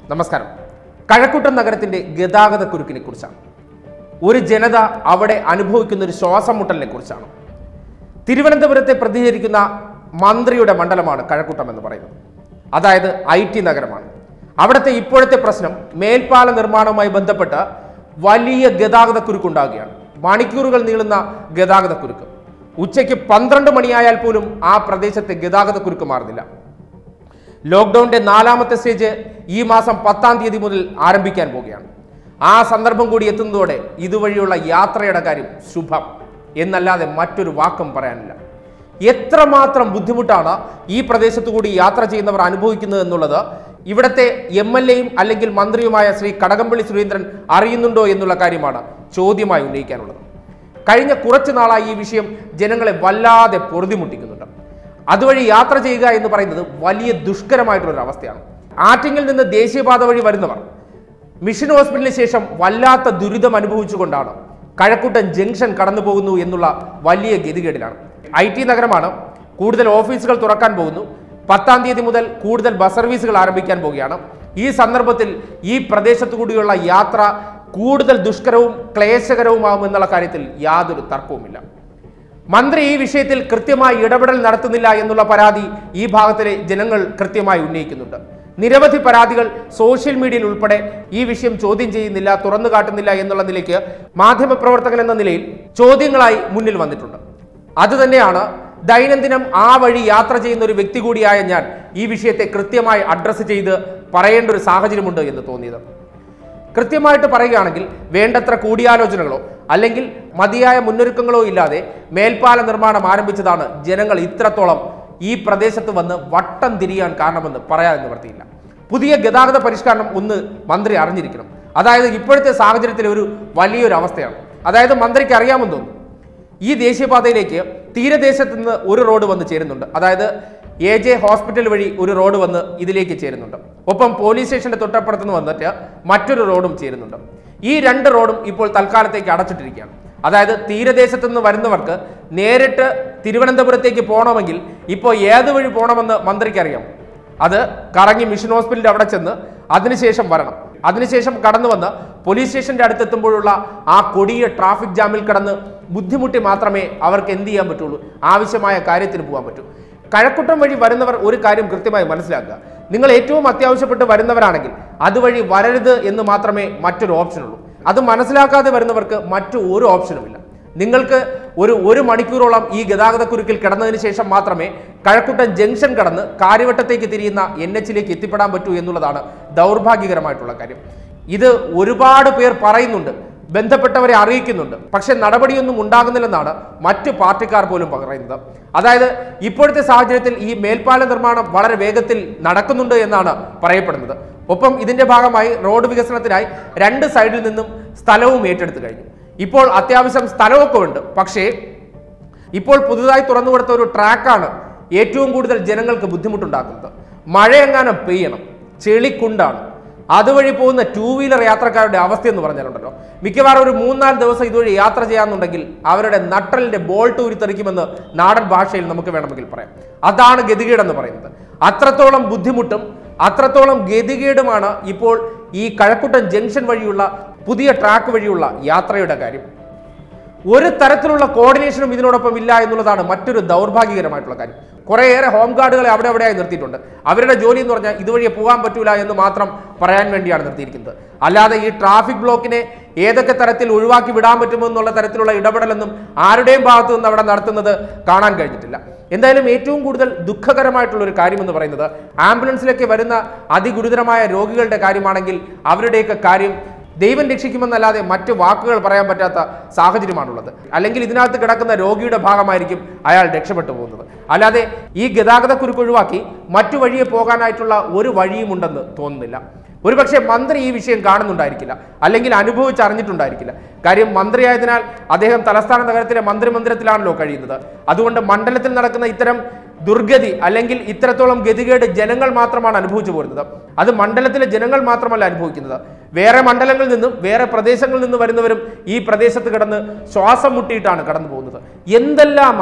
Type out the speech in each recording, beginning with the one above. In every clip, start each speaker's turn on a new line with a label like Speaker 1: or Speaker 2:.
Speaker 1: നമസ്കാരം കഴക്കൂട്ടം നഗരത്തിന്റെ ഗതാഗത കുരുക്കിനെ കുറിച്ചാണ് ഒരു ജനത അവിടെ അനുഭവിക്കുന്ന ഒരു ശ്വാസം മുട്ടലിനെ കുറിച്ചാണ് തിരുവനന്തപുരത്തെ പ്രതികരിക്കുന്ന മന്ത്രിയുടെ മണ്ഡലമാണ് കഴക്കൂട്ടം എന്ന് പറയുന്നത് അതായത് ഐ ടി നഗരമാണ് അവിടുത്തെ ഇപ്പോഴത്തെ പ്രശ്നം മേൽപ്പാല നിർമ്മാണവുമായി ബന്ധപ്പെട്ട് വലിയ ഗതാഗത കുരുക്കുണ്ടാകുകയാണ് മണിക്കൂറുകൾ നീളുന്ന ഗതാഗത കുരുക്ക് ഉച്ചയ്ക്ക് പന്ത്രണ്ട് മണിയായാൽ പോലും ആ പ്രദേശത്തെ ഗതാഗത കുരുക്ക് മാറുന്നില്ല ലോക്ക്ഡൌണിന്റെ നാലാമത്തെ സ്റ്റേജ് ഈ മാസം പത്താം തീയതി മുതൽ ആരംഭിക്കാൻ പോവുകയാണ് ആ സന്ദർഭം കൂടി എത്തുന്നതോടെ ഇതുവഴിയുള്ള യാത്രയുടെ കാര്യം ശുഭം എന്നല്ലാതെ മറ്റൊരു വാക്കും പറയാനില്ല എത്രമാത്രം ബുദ്ധിമുട്ടാണ് ഈ പ്രദേശത്തു കൂടി യാത്ര ചെയ്യുന്നവർ അനുഭവിക്കുന്നത് എന്നുള്ളത് ഇവിടുത്തെ എം എൽ എയും അല്ലെങ്കിൽ മന്ത്രിയുമായ ശ്രീ കടകംപള്ളി സുരേന്ദ്രൻ അറിയുന്നുണ്ടോ എന്നുള്ള കാര്യമാണ് ചോദ്യമായി ഉന്നയിക്കാനുള്ളത് കഴിഞ്ഞ കുറച്ചു നാളായി ഈ വിഷയം ജനങ്ങളെ വല്ലാതെ പൊറുതിമുട്ടിക്കുന്നുണ്ട് അതുവഴി യാത്ര ചെയ്യുക എന്ന് പറയുന്നത് വലിയ ദുഷ്കരമായിട്ടുള്ള ഒരു അവസ്ഥയാണ് ആറ്റിങ്ങിൽ നിന്ന് ദേശീയപാത വഴി വരുന്നവർ മിഷൻ ഹോസ്പിറ്റലിന് ശേഷം വല്ലാത്ത ദുരിതം അനുഭവിച്ചുകൊണ്ടാണ് കഴക്കൂട്ടൻ ജംഗ്ഷൻ കടന്നു പോകുന്നു എന്നുള്ള വലിയ ഗതികേടിലാണ് ഐ ടി നഗരമാണ് കൂടുതൽ ഓഫീസുകൾ തുറക്കാൻ പോകുന്നു പത്താം തീയതി മുതൽ കൂടുതൽ ബസ് സർവീസുകൾ ആരംഭിക്കാൻ പോവുകയാണ് ഈ സന്ദർഭത്തിൽ ഈ പ്രദേശത്തു കൂടിയുള്ള യാത്ര കൂടുതൽ ദുഷ്കരവും ക്ലേശകരവുമാകും എന്നുള്ള കാര്യത്തിൽ യാതൊരു തർക്കവുമില്ല മന്ത്രി ഈ വിഷയത്തിൽ കൃത്യമായി ഇടപെടൽ നടത്തുന്നില്ല എന്നുള്ള പരാതി ഈ ഭാഗത്തിലെ ജനങ്ങൾ കൃത്യമായി ഉന്നയിക്കുന്നുണ്ട് നിരവധി പരാതികൾ സോഷ്യൽ മീഡിയയിൽ ഉൾപ്പെടെ ഈ വിഷയം ചോദ്യം ചെയ്യുന്നില്ല തുറന്നു കാട്ടുന്നില്ല എന്നുള്ള നിലയ്ക്ക് മാധ്യമപ്രവർത്തകൻ എന്ന നിലയിൽ ചോദ്യങ്ങളായി മുന്നിൽ വന്നിട്ടുണ്ട് അതുതന്നെയാണ് ദൈനംദിനം ആ വഴി യാത്ര ചെയ്യുന്ന ഒരു വ്യക്തി കൂടിയായ ഞാൻ ഈ വിഷയത്തെ കൃത്യമായി അഡ്രസ്സ് ചെയ്ത് പറയേണ്ട ഒരു സാഹചര്യമുണ്ട് എന്ന് തോന്നിയത് കൃത്യമായിട്ട് പറയുകയാണെങ്കിൽ വേണ്ടത്ര കൂടിയാലോചനകളോ അല്ലെങ്കിൽ മതിയായ മുന്നൊരുക്കങ്ങളോ ഇല്ലാതെ മേൽപ്പാല നിർമ്മാണം ആരംഭിച്ചതാണ് ജനങ്ങൾ ഇത്രത്തോളം ഈ പ്രദേശത്ത് വന്ന് വട്ടം തിരിയാൻ കാരണമെന്ന് പറയാൻ നിവർത്തിയില്ല പുതിയ ഗതാഗത പരിഷ്കരണം ഒന്ന് മന്ത്രി അറിഞ്ഞിരിക്കണം അതായത് ഇപ്പോഴത്തെ സാഹചര്യത്തിലെ ഒരു വലിയൊരു അവസ്ഥയാണ് അതായത് മന്ത്രിക്ക് അറിയാമെന്ന് തോന്നുന്നു ഈ ദേശീയപാതയിലേക്ക് തീരദേശത്ത് നിന്ന് ഒരു റോഡ് വന്ന് ചേരുന്നുണ്ട് അതായത് എ ജെ ഹോസ്പിറ്റൽ വഴി ഒരു റോഡ് വന്ന് ഇതിലേക്ക് ചേരുന്നുണ്ട് ഒപ്പം പോലീസ് സ്റ്റേഷന്റെ തൊട്ടപ്പുറത്ത് നിന്ന് വന്നിട്ട് മറ്റൊരു റോഡും ചേരുന്നുണ്ട് ഈ രണ്ട് റോഡും ഇപ്പോൾ തൽക്കാലത്തേക്ക് അടച്ചിട്ടിരിക്കുകയാണ് അതായത് തീരദേശത്ത് നിന്ന് വരുന്നവർക്ക് നേരിട്ട് തിരുവനന്തപുരത്തേക്ക് പോകണമെങ്കിൽ ഇപ്പോൾ ഏത് വഴി പോകണമെന്ന് മന്ത്രിക്ക് അറിയാം അത് കറങ്ങി മിഷൻ ഹോസ്പിറ്റലിന്റെ അവിടെ ചെന്ന് അതിനുശേഷം വരണം അതിനുശേഷം കടന്നു വന്ന് പോലീസ് സ്റ്റേഷന്റെ അടുത്തെത്തുമ്പോഴുള്ള ആ കൊടിയ ട്രാഫിക് ജാമിൽ കടന്ന് ബുദ്ധിമുട്ടി മാത്രമേ അവർക്ക് എന്ത് ചെയ്യാൻ പറ്റുള്ളൂ ആവശ്യമായ കാര്യത്തിന് പോകാൻ പറ്റൂ കഴക്കൂട്ടം വഴി വരുന്നവർ ഒരു കാര്യം കൃത്യമായി മനസ്സിലാക്കുക നിങ്ങൾ ഏറ്റവും അത്യാവശ്യപ്പെട്ട് വരുന്നവരാണെങ്കിൽ അതുവഴി വരരുത് എന്ന് മാത്രമേ മറ്റൊരു ഓപ്ഷനുള്ളൂ അത് മനസ്സിലാക്കാതെ വരുന്നവർക്ക് മറ്റു ഒരു ഓപ്ഷനുമില്ല നിങ്ങൾക്ക് ഒരു ഒരു മണിക്കൂറോളം ഈ ഗതാഗതക്കുരുക്കിൽ കിടന്നതിന് ശേഷം മാത്രമേ കഴക്കൂട്ടം ജംഗ്ഷൻ കടന്ന് കാര്യവട്ടത്തേക്ക് തിരിയുന്ന എൻ എച്ചിലേക്ക് എത്തിപ്പെടാൻ പറ്റൂ എന്നുള്ളതാണ് ദൗർഭാഗ്യകരമായിട്ടുള്ള കാര്യം ഇത് ഒരുപാട് പേർ പറയുന്നുണ്ട് ബന്ധപ്പെട്ടവരെ അറിയിക്കുന്നുണ്ട് പക്ഷെ നടപടിയൊന്നും ഉണ്ടാകുന്നില്ലെന്നാണ് മറ്റു പാർട്ടിക്കാർ പോലും പറയുന്നത് അതായത് ഇപ്പോഴത്തെ സാഹചര്യത്തിൽ ഈ മേൽപ്പാല നിർമ്മാണം വളരെ വേഗത്തിൽ നടക്കുന്നുണ്ട് എന്നാണ് പറയപ്പെടുന്നത് ഒപ്പം ഇതിന്റെ ഭാഗമായി റോഡ് വികസനത്തിനായി രണ്ട് സൈഡിൽ നിന്നും സ്ഥലവും ഏറ്റെടുത്തു കഴിഞ്ഞു ഇപ്പോൾ അത്യാവശ്യം സ്ഥലമൊക്കെ ഉണ്ട് പക്ഷേ ഇപ്പോൾ പുതുതായി തുറന്നു കൊടുത്ത ഒരു ട്രാക്കാണ് ഏറ്റവും കൂടുതൽ ജനങ്ങൾക്ക് ബുദ്ധിമുട്ടുണ്ടാക്കുന്നത് മഴയെങ്ങാനും പെയ്യണം ചെളിക്കുണ്ടാണ് അതുവഴി പോകുന്ന ടൂ വീലർ യാത്രക്കാരുടെ അവസ്ഥ എന്ന് പറഞ്ഞാലുണ്ടല്ലോ മിക്കവാറും ഒരു മൂന്നാല് ദിവസം ഇതുവഴി യാത്ര ചെയ്യാന്നുണ്ടെങ്കിൽ അവരുടെ നട്ടലിന്റെ ബോൾട്ട് ഉരുത്തെറിക്കുമെന്ന് നാടൻ ഭാഷയിൽ നമുക്ക് വേണമെങ്കിൽ പറയാം അതാണ് ഗതികേടെന്ന് പറയുന്നത് അത്രത്തോളം ബുദ്ധിമുട്ടും അത്രത്തോളം ഗതികേടുമാണ് ഇപ്പോൾ ഈ കഴക്കൂട്ടം ജംഗ്ഷൻ വഴിയുള്ള പുതിയ ട്രാക്ക് വഴിയുള്ള യാത്രയുടെ കാര്യം ഒരു തരത്തിലുള്ള കോർഡിനേഷനും ഇതിനോടൊപ്പം ഇല്ല എന്നുള്ളതാണ് മറ്റൊരു ദൗർഭാഗ്യകരമായിട്ടുള്ള കാര്യം കുറേയേറെ ഹോം ഗാർഡുകളെ അവിടെ അവിടെയായി നിർത്തിയിട്ടുണ്ട് അവരുടെ ജോലി എന്ന് പറഞ്ഞാൽ ഇതുവഴി പോകാൻ പറ്റൂല എന്ന് മാത്രം പറയാൻ വേണ്ടിയാണ് നിർത്തിയിരിക്കുന്നത് അല്ലാതെ ഈ ട്രാഫിക് ബ്ലോക്കിനെ ഏതൊക്കെ തരത്തിൽ ഒഴിവാക്കി വിടാൻ പറ്റുമോ എന്നുള്ള തരത്തിലുള്ള ഇടപെടലൊന്നും ആരുടെയും ഭാഗത്തു നിന്ന് അവിടെ നടത്തുന്നത് കാണാൻ കഴിഞ്ഞിട്ടില്ല എന്തായാലും ഏറ്റവും കൂടുതൽ ദുഃഖകരമായിട്ടുള്ള ഒരു കാര്യം എന്ന് പറയുന്നത് ആംബുലൻസിലേക്ക് വരുന്ന അതിഗുരുതരമായ രോഗികളുടെ കാര്യമാണെങ്കിൽ അവരുടെയൊക്കെ കാര്യം ദൈവം രക്ഷിക്കുമെന്നല്ലാതെ മറ്റ് വാക്കുകൾ പറയാൻ പറ്റാത്ത സാഹചര്യമാണുള്ളത് അല്ലെങ്കിൽ ഇതിനകത്ത് കിടക്കുന്ന രോഗിയുടെ ഭാഗമായിരിക്കും അയാൾ രക്ഷപ്പെട്ടു പോകുന്നത് അല്ലാതെ ഈ ഗതാഗത കുരുക്ക് ഒഴിവാക്കി മറ്റു വഴിയെ പോകാനായിട്ടുള്ള ഒരു വഴിയും ഉണ്ടെന്ന് തോന്നുന്നില്ല ഒരുപക്ഷെ മന്ത്രി ഈ വിഷയം കാണുന്നുണ്ടായിരിക്കില്ല അല്ലെങ്കിൽ അനുഭവിച്ചറിഞ്ഞിട്ടുണ്ടായിരിക്കില്ല കാര്യം മന്ത്രിയായതിനാൽ അദ്ദേഹം തലസ്ഥാന നഗരത്തിലെ മന്ത്രിമന്ദിരത്തിലാണല്ലോ കഴിയുന്നത് അതുകൊണ്ട് മണ്ഡലത്തിൽ നടക്കുന്ന ഇത്തരം ദുർഗതി അല്ലെങ്കിൽ ഇത്രത്തോളം ഗതികേട് ജനങ്ങൾ മാത്രമാണ് അനുഭവിച്ചു പോരുന്നത് അത് മണ്ഡലത്തിലെ ജനങ്ങൾ മാത്രമല്ല അനുഭവിക്കുന്നത് വേറെ മണ്ഡലങ്ങളിൽ നിന്നും വേറെ പ്രദേശങ്ങളിൽ നിന്ന് വരുന്നവരും ഈ പ്രദേശത്ത് കിടന്ന് ശ്വാസം മുട്ടിയിട്ടാണ് കടന്നു പോകുന്നത് എന്തെല്ലാം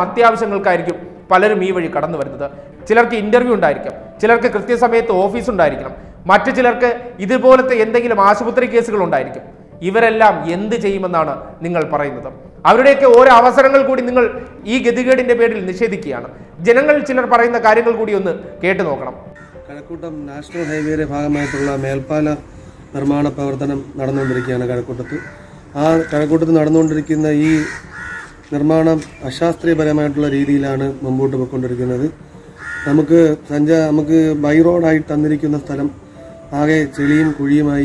Speaker 1: അത്യാവശ്യങ്ങൾക്കായിരിക്കും പലരും ഈ വഴി കടന്നു വരുന്നത് ചിലർക്ക് ഇന്റർവ്യൂ ഉണ്ടായിരിക്കാം ചിലർക്ക് കൃത്യസമയത്ത് ഓഫീസ് ഉണ്ടായിരിക്കണം മറ്റു ചിലർക്ക് ഇതുപോലത്തെ എന്തെങ്കിലും ആശുപത്രി കേസുകൾ ഉണ്ടായിരിക്കും ഇവരെല്ലാം എന്ത് ചെയ്യുമെന്നാണ് നിങ്ങൾ പറയുന്നത് അവരുടെയൊക്കെ ഓരോ അവസരങ്ങൾ കൂടി നിങ്ങൾ ഈ ഗതികേടിന്റെ പേരിൽ നിഷേധിക്കുകയാണ് ജനങ്ങൾ ചിലർ പറയുന്ന കാര്യങ്ങൾ കൂടി ഒന്ന് കേട്ടു നോക്കണം
Speaker 2: കഴക്കൂട്ടം നാഷണൽ ഹൈവേയുടെ ഭാഗമായിട്ടുള്ള മേൽപ്പാല നിർമ്മാണ പ്രവർത്തനം നടന്നുകൊണ്ടിരിക്കുകയാണ് കഴക്കൂട്ടത്ത് ആ കഴക്കൂട്ടത്ത് നടന്നുകൊണ്ടിരിക്കുന്ന ഈ നിർമ്മാണം അശാസ്ത്രീയപരമായിട്ടുള്ള രീതിയിലാണ് മുമ്പോട്ട് പോയിക്കൊണ്ടിരിക്കുന്നത് നമുക്ക് സഞ്ചാ നമുക്ക് ബൈ റോഡായി തന്നിരിക്കുന്ന സ്ഥലം ആകെ ചെളിയും കുഴിയുമായി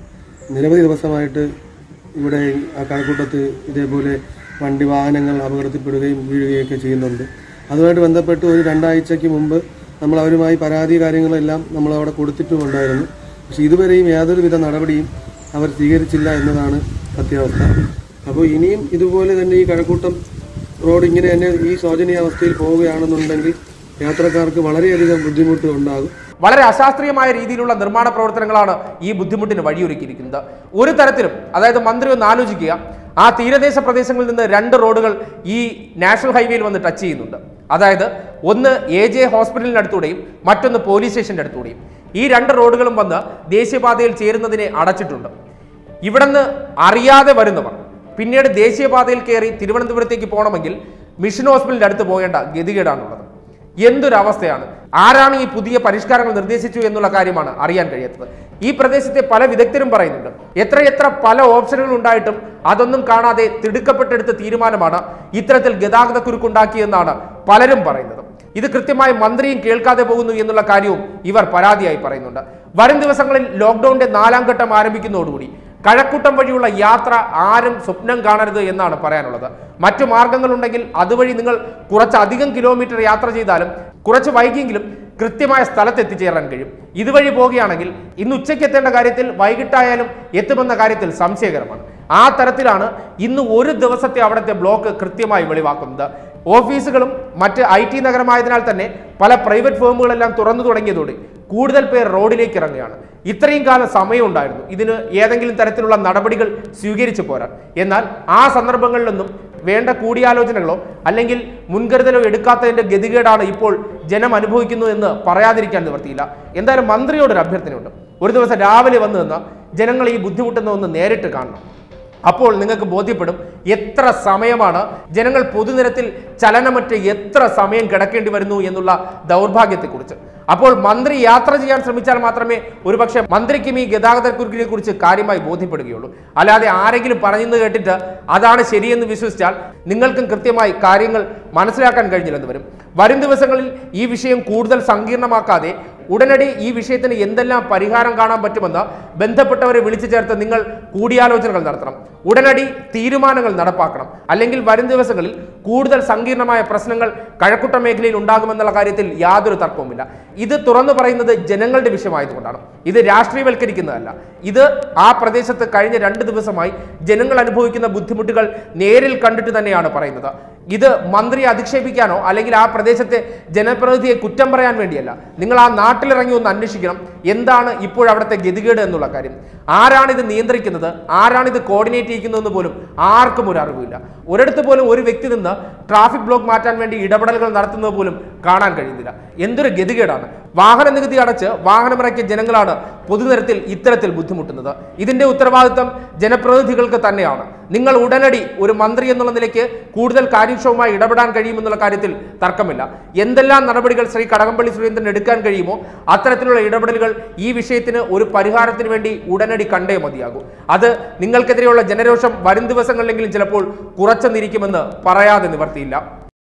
Speaker 2: നിരവധി ദിവസമായിട്ട് ഇവിടെ ആ കഴക്കൂട്ടത്ത് ഇതേപോലെ വണ്ടി വാഹനങ്ങൾ അപകടത്തിൽപ്പെടുകയും വീഴുകയൊക്കെ ചെയ്യുന്നുണ്ട് അതുമായിട്ട് ബന്ധപ്പെട്ട് ഒരു രണ്ടാഴ്ചയ്ക്ക് മുമ്പ് നമ്മൾ അവരുമായി പരാതി കാര്യങ്ങളെല്ലാം നമ്മൾ അവിടെ കൊടുത്തിട്ടുമുണ്ടായിരുന്നു പക്ഷെ ഇതുവരെയും യാതൊരുവിധ നടപടിയും അവർ സ്വീകരിച്ചില്ല എന്നതാണ് സത്യാവസ്ഥ അപ്പോൾ ഇനിയും ഇതുപോലെ തന്നെ ഈ കഴക്കൂട്ടം റോഡ് ഇങ്ങനെ തന്നെ ഈ ശോചനീയാവസ്ഥയിൽ പോവുകയാണെന്നുണ്ടെങ്കിൽ യാത്രക്കാർക്ക് വളരെയധികം ബുദ്ധിമുട്ട് ഉണ്ടാകും
Speaker 1: വളരെ അശാസ്ത്രീയമായ രീതിയിലുള്ള നിർമ്മാണ പ്രവർത്തനങ്ങളാണ് ഈ ബുദ്ധിമുട്ടിന് വഴിയൊരുക്കിയിരിക്കുന്നത് ഒരു തരത്തിലും അതായത് മന്ത്രി ഒന്ന് ആലോചിക്കുക ആ തീരദേശ പ്രദേശങ്ങളിൽ നിന്ന് രണ്ട് റോഡുകൾ ഈ നാഷണൽ ഹൈവേയിൽ വന്ന് ടച്ച് ചെയ്യുന്നുണ്ട് അതായത് ഒന്ന് എ ജെ ഹോസ്പിറ്റലിനടുത്തൂടെയും മറ്റൊന്ന് പോലീസ് സ്റ്റേഷന്റെ അടുത്തൂടെയും ഈ രണ്ട് റോഡുകളും വന്ന് ദേശീയപാതയിൽ ചേരുന്നതിനെ അടച്ചിട്ടുണ്ട് ഇവിടുന്ന് അറിയാതെ വരുന്നവർ പിന്നീട് ദേശീയപാതയിൽ കയറി തിരുവനന്തപുരത്തേക്ക് പോകണമെങ്കിൽ മിഷൻ ഹോസ്പിറ്റലിന്റെ അടുത്ത് പോകേണ്ട ഗതികേടാണുള്ളത് എന്തൊരവസ്ഥയാണ് ആരാണ് ഈ പുതിയ പരിഷ്കാരങ്ങൾ നിർദ്ദേശിച്ചു എന്നുള്ള കാര്യമാണ് അറിയാൻ കഴിയാത്തത് ഈ പ്രദേശത്തെ പല വിദഗ്ധരും പറയുന്നുണ്ട് എത്രയെത്ര പല ഓപ്ഷനുകൾ ഉണ്ടായിട്ടും അതൊന്നും കാണാതെ തിടുക്കപ്പെട്ടെടുത്ത തീരുമാനമാണ് ഇത്തരത്തിൽ ഗതാഗത കുരുക്കുണ്ടാക്കിയെന്നാണ് പലരും പറയുന്നത് ഇത് കൃത്യമായി മന്ത്രിയും കേൾക്കാതെ പോകുന്നു എന്നുള്ള കാര്യവും ഇവർ പരാതിയായി പറയുന്നുണ്ട് വരും ദിവസങ്ങളിൽ ലോക്ക്ഡൌണിന്റെ നാലാം ഘട്ടം ആരംഭിക്കുന്നതോടുകൂടി കഴക്കൂട്ടം വഴിയുള്ള യാത്ര ആരും സ്വപ്നം കാണരുത് എന്നാണ് പറയാനുള്ളത് മറ്റു മാർഗങ്ങളുണ്ടെങ്കിൽ അതുവഴി നിങ്ങൾ കുറച്ചധികം കിലോമീറ്റർ യാത്ര ചെയ്താലും കുറച്ച് വൈകിയെങ്കിലും കൃത്യമായ സ്ഥലത്ത് എത്തിച്ചേരാൻ കഴിയും ഇതുവഴി പോവുകയാണെങ്കിൽ ഇന്ന് ഉച്ചയ്ക്ക് എത്തേണ്ട കാര്യത്തിൽ വൈകിട്ടായാലും എത്തുമെന്ന കാര്യത്തിൽ സംശയകരമാണ് ആ തരത്തിലാണ് ഇന്ന് ഒരു ദിവസത്തെ അവിടുത്തെ ബ്ലോക്ക് കൃത്യമായി വെളിവാക്കുന്നത് ഓഫീസുകളും മറ്റ് ഐ ടി നഗരമായതിനാൽ തന്നെ പല പ്രൈവറ്റ് ഫേമുകളെല്ലാം തുറന്നു തുടങ്ങിയതോടെ കൂടുതൽ പേർ റോഡിലേക്ക് ഇറങ്ങുകയാണ് ഇത്രയും കാലം സമയമുണ്ടായിരുന്നു ഇതിന് ഏതെങ്കിലും തരത്തിലുള്ള നടപടികൾ സ്വീകരിച്ചു പോരാൻ എന്നാൽ ആ സന്ദർഭങ്ങളിലൊന്നും വേണ്ട കൂടിയാലോചനകളോ അല്ലെങ്കിൽ മുൻകരുതലോ എടുക്കാത്തതിന്റെ ഗതികേടാണ് ഇപ്പോൾ ജനം അനുഭവിക്കുന്നു എന്ന് പറയാതിരിക്കാൻ നിവർത്തിയില്ല എന്തായാലും മന്ത്രിയോടൊരു അഭ്യർത്ഥനയുണ്ട് ഒരു ദിവസം രാവിലെ വന്നു നിന്ന് ജനങ്ങൾ ഈ ബുദ്ധിമുട്ടുന്ന ഒന്ന് നേരിട്ട് കാണണം അപ്പോൾ നിങ്ങൾക്ക് ബോധ്യപ്പെടും എത്ര സമയമാണ് ജനങ്ങൾ പൊതുനിരത്തിൽ ചലനമറ്റ് എത്ര സമയം കിടക്കേണ്ടി വരുന്നു എന്നുള്ള ദൗർഭാഗ്യത്തെക്കുറിച്ച് അപ്പോൾ മന്ത്രി യാത്ര ചെയ്യാൻ ശ്രമിച്ചാൽ മാത്രമേ ഒരുപക്ഷെ മന്ത്രിക്കും ഈ ഗതാഗത കുരുക്കിനെ കുറിച്ച് കാര്യമായി ബോധ്യപ്പെടുകയുള്ളൂ അല്ലാതെ ആരെങ്കിലും പറഞ്ഞെന്ന് കേട്ടിട്ട് അതാണ് ശരിയെന്ന് വിശ്വസിച്ചാൽ നിങ്ങൾക്കും കൃത്യമായി കാര്യങ്ങൾ മനസ്സിലാക്കാൻ കഴിഞ്ഞില്ലെന്ന് വരും വരും ദിവസങ്ങളിൽ ഈ വിഷയം കൂടുതൽ സങ്കീർണമാക്കാതെ ഉടനടി ഈ വിഷയത്തിന് എന്തെല്ലാം പരിഹാരം കാണാൻ പറ്റുമെന്ന് ബന്ധപ്പെട്ടവരെ വിളിച്ചു ചേർത്ത് നിങ്ങൾ കൂടിയാലോചനകൾ നടത്തണം ഉടനടി തീരുമാനങ്ങൾ നടപ്പാക്കണം അല്ലെങ്കിൽ വരും ദിവസങ്ങളിൽ കൂടുതൽ സങ്കീർണമായ പ്രശ്നങ്ങൾ കഴക്കൂട്ട മേഖലയിൽ ഉണ്ടാകുമെന്നുള്ള കാര്യത്തിൽ യാതൊരു തർക്കവുമില്ല ഇത് തുറന്നു പറയുന്നത് ജനങ്ങളുടെ വിഷയമായതുകൊണ്ടാണ് ഇത് രാഷ്ട്രീയവൽക്കരിക്കുന്നതല്ല ഇത് ആ പ്രദേശത്ത് കഴിഞ്ഞ രണ്ട് ദിവസമായി ജനങ്ങൾ അനുഭവിക്കുന്ന ബുദ്ധിമുട്ടുകൾ നേരിൽ കണ്ടിട്ട് തന്നെയാണ് പറയുന്നത് ഇത് മന്ത്രിയെ അധിക്ഷേപിക്കാനോ അല്ലെങ്കിൽ ആ പ്രദേശത്തെ ജനപ്രതിനിധിയെ കുറ്റം പറയാൻ വേണ്ടിയല്ല നിങ്ങൾ ആ നാട്ടിലിറങ്ങി ഒന്ന് അന്വേഷിക്കണം എന്താണ് ഇപ്പോൾ അവിടുത്തെ ഗതികേട് എന്നുള്ള കാര്യം ആരാണിത് നിയന്ത്രിക്കുന്നത് ആരാണിത് കോർഡിനേറ്റ് ചെയ്യുന്നതെന്ന് പോലും ആർക്കും ഒരു അറിവില്ല ഒരിടത്ത് പോലും ഒരു വ്യക്തി നിന്ന് ട്രാഫിക് ബ്ലോക്ക് മാറ്റാൻ വേണ്ടി ഇടപെടലുകൾ നടത്തുന്നത് പോലും കാണാൻ കഴിയുന്നില്ല എന്തൊരു ഗതികേടാണ് വാഹന നികുതി അടച്ച് വാഹനമിറക്കിയ ജനങ്ങളാണ് പൊതുനിരത്തിൽ ഇത്തരത്തിൽ ബുദ്ധിമുട്ടുന്നത് ഇതിന്റെ ഉത്തരവാദിത്തം ജനപ്രതിനിധികൾക്ക് തന്നെയാണ് നിങ്ങൾ ഉടനടി ഒരു മന്ത്രി എന്നുള്ള നിലയ്ക്ക് കൂടുതൽ കാര്യക്ഷമമായി ഇടപെടാൻ കഴിയുമെന്നുള്ള കാര്യത്തിൽ തർക്കമില്ല എന്തെല്ലാം നടപടികൾ ശ്രീ കടകംപള്ളി സുരേന്ദ്രൻ എടുക്കാൻ കഴിയുമോ അത്തരത്തിലുള്ള ഇടപെടലുകൾ ഈ വിഷയത്തിന് ഒരു പരിഹാരത്തിന് വേണ്ടി ഉടനടി കണ്ടേ മതിയാകൂ അത് നിങ്ങൾക്കെതിരെയുള്ള ജനരോഷം വരും ദിവസങ്ങളിലെങ്കിലും ചിലപ്പോൾ കുറച്ചെന്നിരിക്കുമെന്ന് പറയാതെ നിവർത്തിയില്ല